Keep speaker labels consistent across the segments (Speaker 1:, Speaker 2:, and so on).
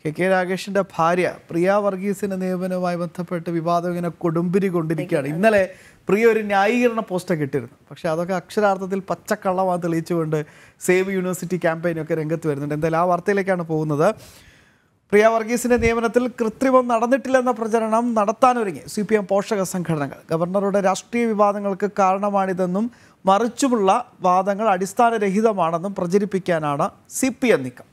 Speaker 1: K K രാഗേഷിന്റെ ഭാര്യ പ്രിയ വർഗീസിന്റെ നിയമനവുമായി ബന്ധപ്പെട്ട് വിവാദം ഇങ്ങനെ കൊടുമ്പിരി കൊണ്ടിരിക്കുകയാണ് ഇന്നലെ പ്രിയ ഒരു ന്യായീകരണ പോസ്റ്റൊക്കെ ഇട്ടിരുന്നു പക്ഷെ അതൊക്കെ അക്ഷരാർത്ഥത്തിൽ പച്ചക്കള്ളമാണ് തെളിയിച്ചുകൊണ്ട് സേവ് യൂണിവേഴ്സിറ്റി ക്യാമ്പയിനൊക്കെ രംഗത്ത് വരുന്നുണ്ട് എന്തായാലും ആ വാർത്തയിലേക്കാണ് പോകുന്നത് പ്രിയ വർഗീസിന്റെ നിയമനത്തിൽ കൃത്രിമം നടന്നിട്ടില്ലെന്ന പ്രചരണം നടത്താനൊരുങ്ങി സി പി എം പോഷക സംഘടനകൾ ഗവർണറുടെ രാഷ്ട്രീയ വിവാദങ്ങൾക്ക് കാരണമാണിതെന്നും മറിച്ചുമുള്ള വാദങ്ങൾ അടിസ്ഥാനരഹിതമാണെന്നും പ്രചരിപ്പിക്കാനാണ് സി പി എം നീക്കം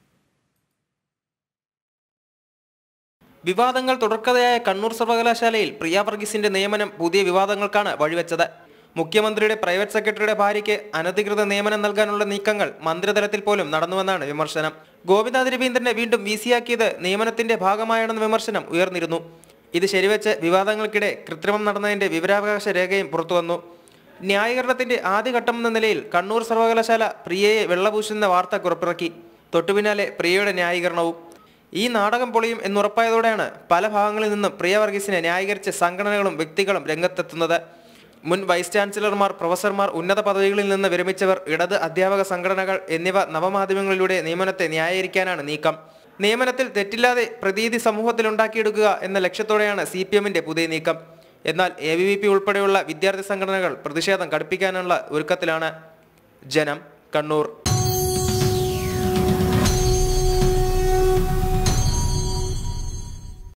Speaker 2: വിവാദങ്ങൾ തുടർക്കഥയായ കണ്ണൂർ സർവകലാശാലയിൽ പ്രിയ വർഗീസിന്റെ നിയമനം പുതിയ വിവാദങ്ങൾക്കാണ് വഴിവെച്ചത് മുഖ്യമന്ത്രിയുടെ പ്രൈവറ്റ് സെക്രട്ടറിയുടെ ഭാര്യയ്ക്ക് അനധികൃത നിയമനം നൽകാനുള്ള നീക്കങ്ങൾ മന്ത്രിതലത്തിൽ പോലും നടന്നുവെന്നാണ് വിമർശനം ഗോപിനാഥ് രവീന്ദ്രനെ വീണ്ടും വീസിയാക്കിയത് നിയമനത്തിന്റെ ഭാഗമായാണെന്ന വിമർശനം ഉയർന്നിരുന്നു ഇത് ശരിവെച്ച് വിവാദങ്ങൾക്കിടെ കൃത്രിമം നടന്നതിന്റെ വിവരാവകാശ രേഖയും പുറത്തുവന്നു ന്യായീകരണത്തിന്റെ ആദ്യഘട്ടമെന്ന നിലയിൽ കണ്ണൂർ സർവകലാശാല പ്രിയയെ വെള്ളപൂശുന്ന വാർത്ത പുറത്തിറക്കി തൊട്ടുപിന്നാലെ പ്രിയയുടെ ന്യായീകരണവും ഈ നാടകം പൊളിയും എന്നുറപ്പായതോടെയാണ് പല ഭാഗങ്ങളിൽ നിന്നും പ്രിയ വർഗീസിനെ ന്യായീകരിച്ച് സംഘടനകളും വ്യക്തികളും രംഗത്തെത്തുന്നത് മുൻ വൈസ് ചാൻസലർമാർ പ്രൊഫസർമാർ ഉന്നത പദവികളിൽ നിന്ന് വിരമിച്ചവർ ഇടത് അധ്യാപക സംഘടനകൾ എന്നിവ നവമാധ്യമങ്ങളിലൂടെ നിയമനത്തെ ന്യായീകരിക്കാനാണ് നീക്കം നിയമനത്തിൽ തെറ്റില്ലാതെ പ്രതീതി സമൂഹത്തിൽ ഉണ്ടാക്കിയെടുക്കുക എന്ന ലക്ഷ്യത്തോടെയാണ് സി പി എമ്മിന്റെ പുതിയ നീക്കം എന്നാൽ എ ബി വി പി ഉൾപ്പെടെയുള്ള വിദ്യാർത്ഥി സംഘടനകൾ പ്രതിഷേധം കടുപ്പിക്കാനുള്ള ഒരുക്കത്തിലാണ് ജനം കണ്ണൂർ